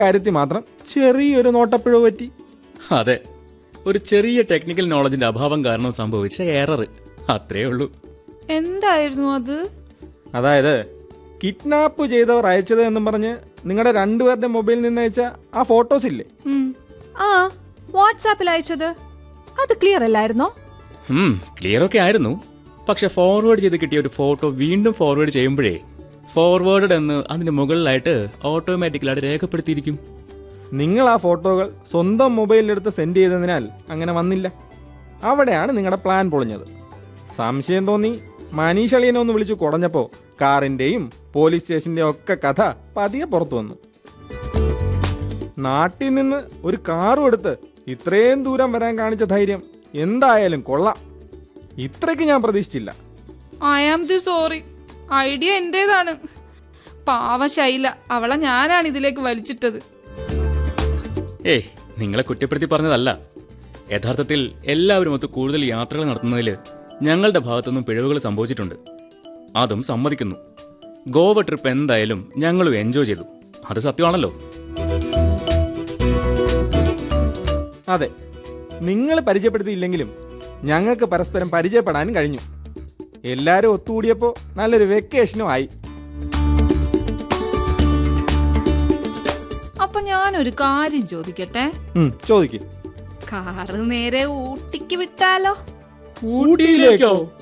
കാര്യത്തിൽ മാത്രം ചെറിയൊരു നോട്ടപ്പിഴവ് പറ്റി അതെ ഒരു ചെറിയ ടെക്നിക്കൽ നോളജിന്റെ അഭാവം കാരണം സംഭവിച്ച എറർ അത്രേ ഉള്ളൂ എന്തായിരുന്നു അത് അതായത് കിഡ്നാപ്പ് ചെയ്തവർ അയച്ചത് എന്നും പറഞ്ഞ് നിങ്ങളുടെ രണ്ടുപേരുടെ മൊബൈലിൽ നിന്ന് അയച്ച ആ ഫോട്ടോസ് ഇല്ലേ ഉം. ആ വാട്സാപ്പിൽ അയച്ചത് അത് ക്ലിയർ അല്ലായിരുന്നോ ക്ലിയർ ഒക്കെ ആയിരുന്നു പക്ഷെ ഫോർവേഡ് ചെയ്ത് കിട്ടിയ ഒരു ഫോട്ടോ വീണ്ടും ഫോർവേഡ് ചെയ്യുമ്പോഴേ ഫോർവേഡ് എന്ന് അതിന്റെ മുകളിലായിട്ട് ഓട്ടോമാറ്റിക്കലായിട്ട് രേഖപ്പെടുത്തിയിരിക്കും നിങ്ങൾ ആ ഫോട്ടോകൾ സ്വന്തം മൊബൈലിലെടുത്ത് സെൻഡ് ചെയ്തതിനാൽ അങ്ങനെ വന്നില്ല അവിടെയാണ് നിങ്ങളുടെ പ്ലാൻ പൊളിഞ്ഞത് സംശയം തോന്നി മനീഷ് അളിയനെ ഒന്ന് വിളിച്ചു കുടഞ്ഞപ്പോൾ കാറിൻ്റെയും പോലീസ് സ്റ്റേഷൻ്റെയും ഒക്കെ കഥ പതിയെ പുറത്തു വന്നു നാട്ടിൽ നിന്ന് ഒരു കാറും എടുത്ത് ഇത്രയും ദൂരം വരാൻ കാണിച്ച ധൈര്യം എന്തായാലും കൊള്ളാം ഇത്രയ്ക്ക് ഞാൻ പ്രതീക്ഷിച്ചില്ല I am the sorry idea എന്റേതാണ് പാവ ശൈല അവളെ ഞാനാണ് ഇതിലേക്ക് വലിച്ചിട്ടത് ഏയ് നിങ്ങളെ കുറ്റപ്പെടുത്തി പറഞ്ഞതല്ല യഥാർത്ഥത്തിൽ എല്ലാവരും ഒത്ത് കൂടുതൽ യാത്രകൾ നടത്തുന്നതിൽ ഞങ്ങളുടെ ഭാഗത്തുനിന്നും പിഴവുകൾ സംഭവിച്ചിട്ടുണ്ട് അതും സമ്മതിക്കുന്നു ഗോവ ട്രിപ്പ് എന്തായാലും ഞങ്ങളും എൻജോയ് ചെയ്തു അത് സത്യമാണല്ലോ അതെ നിങ്ങൾ പരിചയപ്പെടുത്തിയില്ലെങ്കിലും ഞങ്ങൾക്ക് പരസ്പരം പരിചയപ്പെടാനും കഴിഞ്ഞു എല്ലാവരും ഒത്തുകൂടിയപ്പോൾ നല്ലൊരു വെക്കേഷനും ആയി അപ്പൊ ഞാനൊരു കാര്യം ചോദിക്കട്ടെ ഉം, ചോദിക്ക് കാറ് നേരെ ഊട്ടിക്ക് വിട്ടാലോ ഊട്ടിയിലേക്കോ